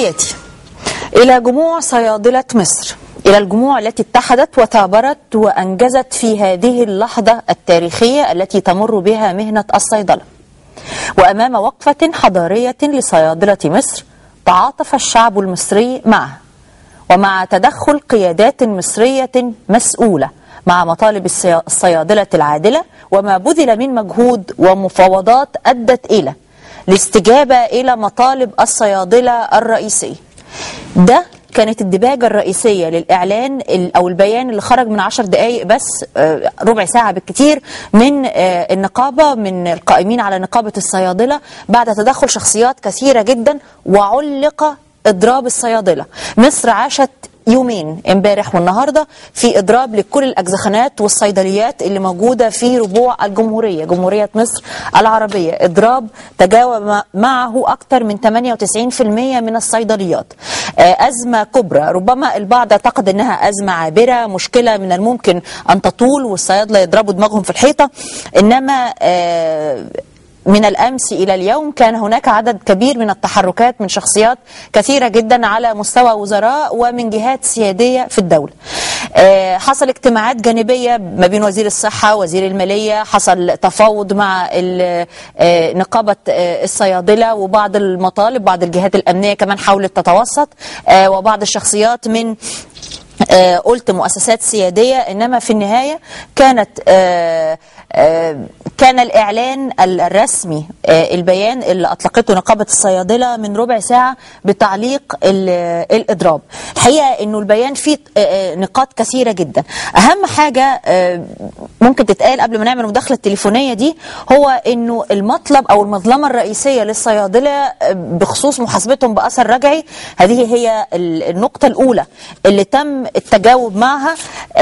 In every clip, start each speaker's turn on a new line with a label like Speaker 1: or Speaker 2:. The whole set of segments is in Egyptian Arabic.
Speaker 1: تحياتي إلى جموع صيادلة مصر إلى الجموع التي اتحدت وثابرت وأنجزت في هذه اللحظة التاريخية التي تمر بها مهنة الصيدلة وأمام وقفة حضارية لصيادلة مصر تعاطف الشعب المصري معها ومع تدخل قيادات مصرية مسؤولة مع مطالب الصي- الصيادلة العادلة وما بذل من مجهود ومفاوضات أدت إلى الاستجابة إلى مطالب الصيادلة الرئيسية ده كانت الدباجة الرئيسية للإعلان ال- أو البيان اللي خرج من عشر دقايق بس آه، ربع ساعة بالكتير من آه، النقابة من القائمين على نقابة الصيادلة بعد تدخل شخصيات كثيرة جدا وعلق إضراب الصيادلة مصر عاشت يومين امبارح والنهارده في اضراب لكل الاجزخانات والصيدليات اللي موجوده في ربوع الجمهوريه جمهوريه مصر العربيه اضراب تجاوب معه اكثر من 98% من الصيدليات آه، ازمه كبرى ربما البعض اعتقد انها ازمه عابره مشكله من الممكن ان تطول والصيادله يضربوا دماغهم في الحيطه انما آه، من الامس الى اليوم كان هناك عدد كبير من التحركات من شخصيات كثيره جدا على مستوى وزراء ومن جهات سياديه في الدوله. آه، حصل اجتماعات جانبيه ما بين وزير الصحه وزير الماليه، حصل تفاوض مع ال- آه، نقابه آه، الصيادله وبعض المطالب، بعض الجهات الامنيه كمان حاولت تتوسط آه، وبعض الشخصيات من آه، قلت مؤسسات سيادية إنما في النهاية كانت آه، آه، كان الإعلان الرسمي آه، البيان اللي أطلقته نقابة الصيادلة من ربع ساعة بتعليق ال- الإضراب الحقيقة إنه البيان فيه آه، آه، نقاط كثيرة جدا أهم حاجة آه، ممكن تتقال قبل ما نعمل المداخلة التليفونية دي هو إنه المطلب أو المظلمة الرئيسية للصيادلة آه، بخصوص محاسبتهم بأثر رجعي هذه هي ال- النقطة الأولى اللي تم التجاوب معها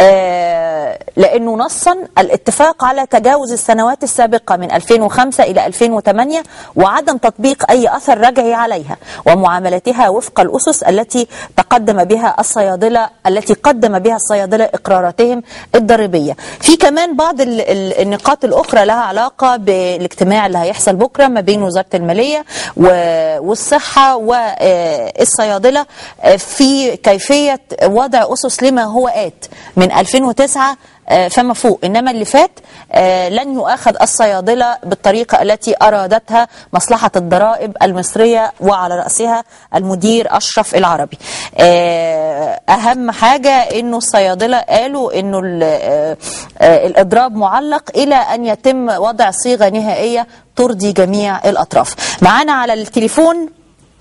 Speaker 1: آه، لأنه نصا الاتفاق على تجاوز السنوات السابقة من 2005 إلى 2008 وعدم تطبيق أي أثر رجعي عليها ومعاملتها وفق الأسس التي تقدم بها الصيادلة التي قدم بها الصيادلة إقراراتهم الضريبية في كمان بعض ال- ال- النقاط الأخرى لها علاقة بالاجتماع اللي هيحصل بكرة ما بين وزارة المالية و- والصحة والصيادلة في كيفية وضع أسس لما هو آت من 2009 آه، فما فوق إنما اللي فات آه، لن يؤاخذ الصيادلة بالطريقة التي أرادتها مصلحة الضرائب المصرية وعلى رأسها المدير أشرف العربي آه، أهم حاجة إنه الصيادلة قالوا إنه ال- آه، آه، الإضراب معلق إلى أن يتم وضع صيغة نهائية ترضي جميع الأطراف معانا على التليفون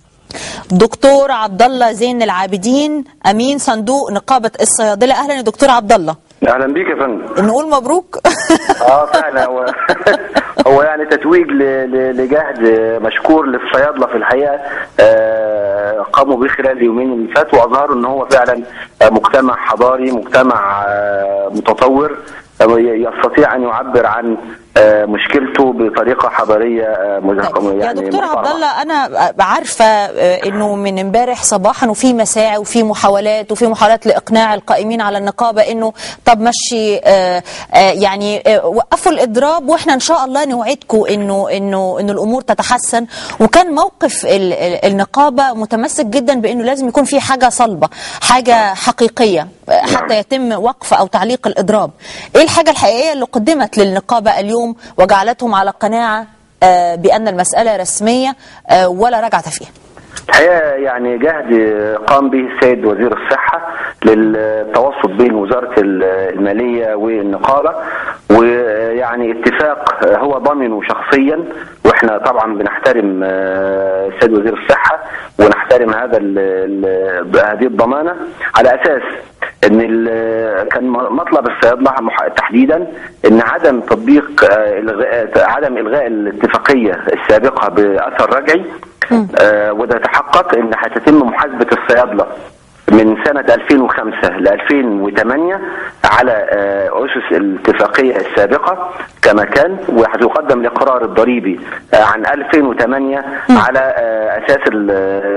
Speaker 1: دكتور عبد الله زين العابدين امين صندوق نقابه الصيادله اهلا يا دكتور عبد الله
Speaker 2: اهلا بيك يا فندم
Speaker 1: نقول مبروك
Speaker 2: اه فعلا هو هو يعني تتويج ل- ل- لجهد مشكور للصيادله في الحقيقه آه، قاموا به خلال اليومين اللي فاتوا واظهروا ان هو فعلا آه، مجتمع حضاري مجتمع آه، متطور آه، يستطيع ان يعبر عن آه، مشكلته بطريقه حضاريه آه، مز-
Speaker 1: طيب. يا
Speaker 2: يعني
Speaker 1: دكتور عبد
Speaker 2: محترمة.
Speaker 1: الله انا عارفه آه، انه من امبارح صباحا وفي مساعي وفي محاولات وفي محاولات لاقناع القائمين على النقابه انه طب مشي آه، آه، يعني آه، وقفوا الاضراب واحنا ان شاء الله نوعدكم انه انه انه الامور تتحسن وكان موقف ال- ال- النقابه متمسك جدا بانه لازم يكون في حاجه صلبه حاجه حقيقيه آه، حتى يتم وقف او تعليق الاضراب ايه الحاجه الحقيقيه اللي قدمت للنقابه اليوم وجعلتهم على قناعه آه، بان المساله رسميه آه، ولا رجعه فيها
Speaker 2: الحقيقه يعني جهد قام به السيد وزير الصحه للتوسط بين وزاره الماليه والنقابه ويعني اتفاق هو ضمنه شخصيا واحنا طبعا بنحترم آه، السيد وزير الصحه ونحترم هذا ال- ال- هذه الضمانه على اساس ان ال- كان مطلب الصيادله مح- تحديدا ان عدم تطبيق آه، إلغاء- عدم الغاء الاتفاقيه السابقه باثر رجعي آه، وده تحقق ان هتتم محاسبه الصيادله من سنة 2005 ل 2008 على آه، أسس الاتفاقية السابقة كما كان وهيقدم الإقرار الضريبي آه، عن 2008 على آه، أساس ال-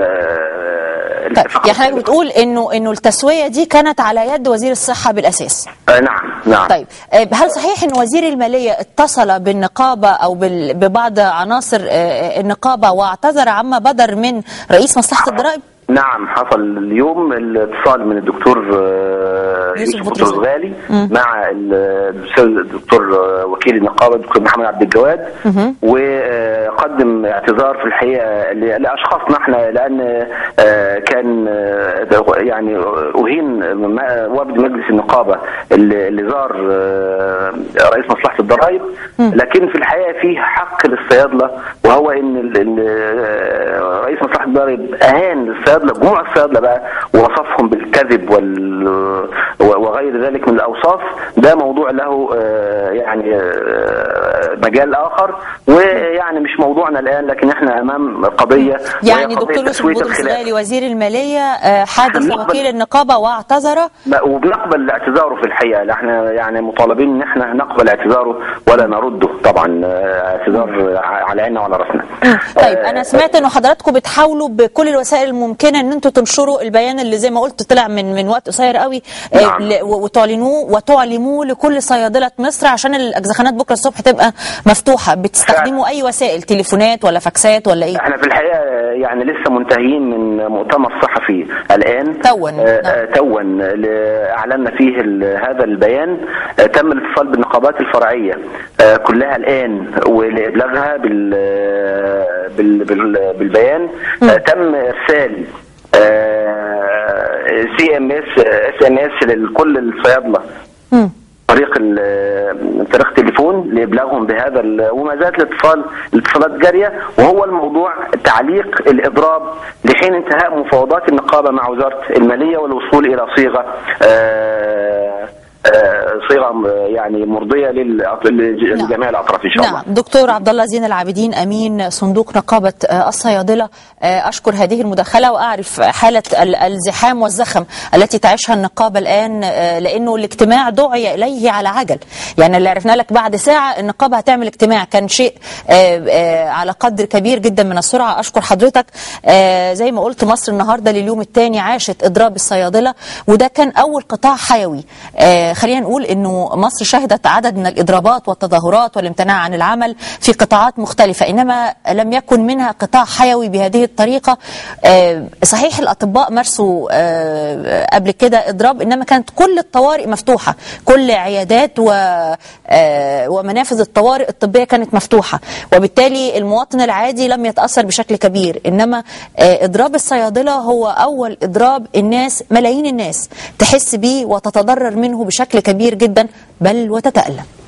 Speaker 2: آه،
Speaker 1: طيب
Speaker 2: الاتفاقية
Speaker 1: يعني حضرتك بتقول انه انه التسويه دي كانت على يد وزير الصحه بالاساس
Speaker 2: آه، نعم نعم
Speaker 1: طيب آه، هل صحيح ان وزير الماليه اتصل بالنقابه او بال- ببعض عناصر آه، النقابه واعتذر عما بدر من رئيس مصلحه الضرائب
Speaker 2: نعم حصل اليوم الاتصال من الدكتور آه،
Speaker 1: يوسف
Speaker 2: يوسف
Speaker 1: بطرس.
Speaker 2: بطرس غالي مع ال- الاستاذ الدكتور آه، وكيل النقابه الدكتور محمد عبد الجواد وقدم اعتذار في الحقيقه ل- لاشخاصنا احنا لان آه، كان آه، يعني اهين ما- وفد مجلس النقابه اللي اللي زار آه، رئيس مصلحه الضرائب لكن في الحقيقه في حق للصيادله وهو ان ال- ال- آه، رئيس مصلحه الضرائب اهان الصيادله جموع الصيادله بقى ووصفهم بالكذب وال وغير ذلك من الاوصاف ده موضوع له آه، يعني آه، مجال اخر ويعني مش موضوعنا الان لكن احنا امام قضيه
Speaker 1: يعني
Speaker 2: وهي قضية
Speaker 1: دكتور يوسف
Speaker 2: تسوية
Speaker 1: بطرس
Speaker 2: الخلاف.
Speaker 1: غالي وزير المالية آه، حادث
Speaker 2: نقبل-
Speaker 1: وكيل النقابة واعتذر
Speaker 2: لا، وبنقبل اعتذاره في الحقيقه لا، احنا يعني مطالبين ان احنا نقبل اعتذاره ولا نرده طبعا آه، اعتذار ع- على عيننا وعلى راسنا
Speaker 1: طيب
Speaker 2: آه،
Speaker 1: انا سمعت انه حضراتكم بتحاولوا بكل الوسائل الممكنه ان انتوا تنشروا البيان اللي زي ما قلت طلع من من وقت قصير قوي آه،
Speaker 2: نعم.
Speaker 1: ل- و- وتعلنوه وتعلموه لكل صيادله مصر عشان الاجزخانات بكره الصبح تبقى مفتوحه بتستخدموا اي وسائل تليفونات ولا فاكسات ولا ايه
Speaker 2: احنا في الحقيقه يعني لسه منتهيين من مؤتمر صحفي الان
Speaker 1: تون.
Speaker 2: آه، آه، تون ل- اعلنا فيه ال- هذا البيان آه، تم الاتصال بالنقابات الفرعيه آه، كلها الان ولابلاغها بال بال- بال- بالبيان آه، تم ارسال سي ام اس اس ام اس لكل الصيادله
Speaker 1: مم.
Speaker 2: طريق ال- طريق التليفون لابلاغهم بهذا ال- وما زالت الاتصال الاتصالات جاريه وهو الموضوع تعليق الاضراب لحين انتهاء مفاوضات النقابه مع وزاره الماليه والوصول الى صيغه آه، آه، صيغه يعني مرضيه للأط- لجميع الاطراف ان شاء الله
Speaker 1: نعم دكتور عبد الله زين العابدين امين صندوق نقابه آه، الصيادله آه، اشكر هذه المداخله واعرف حاله ال- الزحام والزخم التي تعيشها النقابه الان آه، لانه الاجتماع دعي اليه على عجل يعني اللي عرفنا لك بعد ساعه النقابه هتعمل اجتماع كان شيء آه، آه، على قدر كبير جدا من السرعه اشكر حضرتك آه، زي ما قلت مصر النهارده لليوم الثاني عاشت اضراب الصيادله وده كان اول قطاع حيوي آه، خلينا نقول انه مصر شهدت عدد من الاضرابات والتظاهرات والامتناع عن العمل في قطاعات مختلفه انما لم يكن منها قطاع حيوي بهذه الطريقه آه، صحيح الاطباء مارسوا آه، قبل كده اضراب انما كانت كل الطوارئ مفتوحه كل عيادات و آه، ومنافذ الطوارئ الطبيه كانت مفتوحه وبالتالي المواطن العادي لم يتاثر بشكل كبير انما آه، اضراب الصيادله هو اول اضراب الناس ملايين الناس تحس بيه وتتضرر منه بشكل كبير جدا بل وتتالم